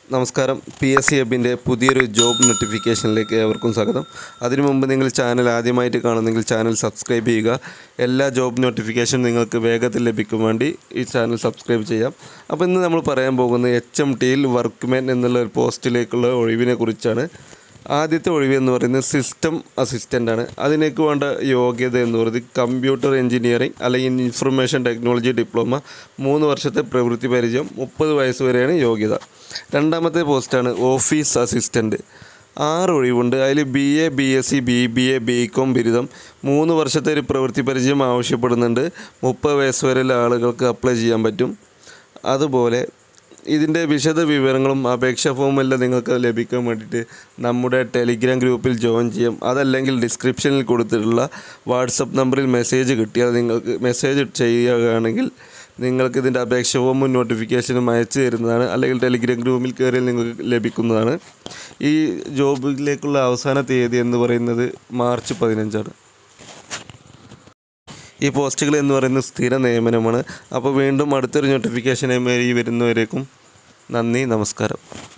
നമസ്കാരം P S C ഹബിൻ്റെ പുതിയൊരു job നോട്ടിഫിക്കേഷനിലേക്ക് ഏവർക്കും സ്വാഗതം അതിനു മുമ്പ് നിങ്ങൾ ചാനൽ ആദ്യമായിട്ട് കാണുന്നെങ്കിൽ ചാനൽ സബ്സ്ക്രൈബ് ചെയ്യുക എല്ലാ ജോബ് നോട്ടിഫിക്കേഷൻ നിങ്ങൾക്ക് വേഗത്തിൽ ലഭിക്കും വേണ്ടി ഈ ചാനൽ സബ്സ്ക്രൈബ് ചെയ്യാം അപ്പോൾ ഇന്ന് നമ്മൾ പറയാൻ പോകുന്നത് എച്ച് എം ടിയിൽ വർക്ക്മാൻ എന്നുള്ള ഒരു പോസ്റ്റിലേക്കുള്ള ഒഴിവിനെ കുറിച്ചാണ് ആദ്യത്തെ ഒഴിവ് എന്ന് പറയുന്നത് സിസ്റ്റം അസിസ്റ്റൻ്റ് ആണ് അതിനേക്ക് വേണ്ട യോഗ്യത എന്ന് പറയുന്നത് കമ്പ്യൂട്ടർ എഞ്ചിനീയറിംഗ് അല്ലെങ്കിൽ ഇൻഫർമേഷൻ ടെക്നോളജി ഡിപ്ലോമ മൂന്ന് വർഷത്തെ പ്രവൃത്തി പരിചയം മുപ്പത് വയസ്സ് വരെയാണ് യോഗ്യത രണ്ടാമത്തെ പോസ്റ്റാണ് ഓഫീസ് അസിസ്റ്റൻ്റ് ആറ് ഒഴിവുണ്ട് അതിൽ B A B S C B B A B com ബിരുദം മൂന്ന് വർഷത്തെ ഒരു പ്രവൃത്തി പരിചയം ആവശ്യപ്പെടുന്നുണ്ട് മുപ്പത് വയസ്സ് വരെയുള്ള ആളുകൾക്ക് അപ്ലൈ ചെയ്യാൻ പറ്റും അതുപോലെ ഇതിൻ്റെ വിശദ വിവരങ്ങളും അപേക്ഷാ ഫോമെല്ലാം നിങ്ങൾക്ക് ലഭിക്കാൻ വേണ്ടിയിട്ട് നമ്മുടെ ടെലിഗ്രാം ഗ്രൂപ്പിൽ ജോയിൻ ചെയ്യാം അതല്ലെങ്കിൽ ഡിസ്ക്രിപ്ഷനിൽ കൊടുത്തിട്ടുള്ള വാട്സപ്പ് നമ്പറിൽ മെസ്സേജ് കിട്ടിയാൽ നിങ്ങൾക്ക് മെസ്സേജ് ചെയ്യുകയാണെങ്കിൽ നിങ്ങൾക്ക് ഇതിൻ്റെ അപേക്ഷ ഫോമും നോട്ടിഫിക്കേഷനും അയച്ചു തരുന്നതാണ് അല്ലെങ്കിൽ ടെലിഗ്രാം ഗ്രൂപ്പിൽ കയറിയാൽ നിങ്ങൾക്ക് ലഭിക്കുന്നതാണ് ഈ ജോബിലേക്കുള്ള അവസാന തീയതി എന്ന് പറയുന്നത് മാർച്ച് പതിനഞ്ചാണ് ഈ പോസ്റ്റുകൾ എന്ന് പറയുന്നത് സ്ഥിര നിയമനമാണ് അപ്പോൾ വീണ്ടും അടുത്തൊരു നോട്ടിഫിക്കേഷനുമായി വരുന്നവരേക്കും നന്ദി നമസ്കാരം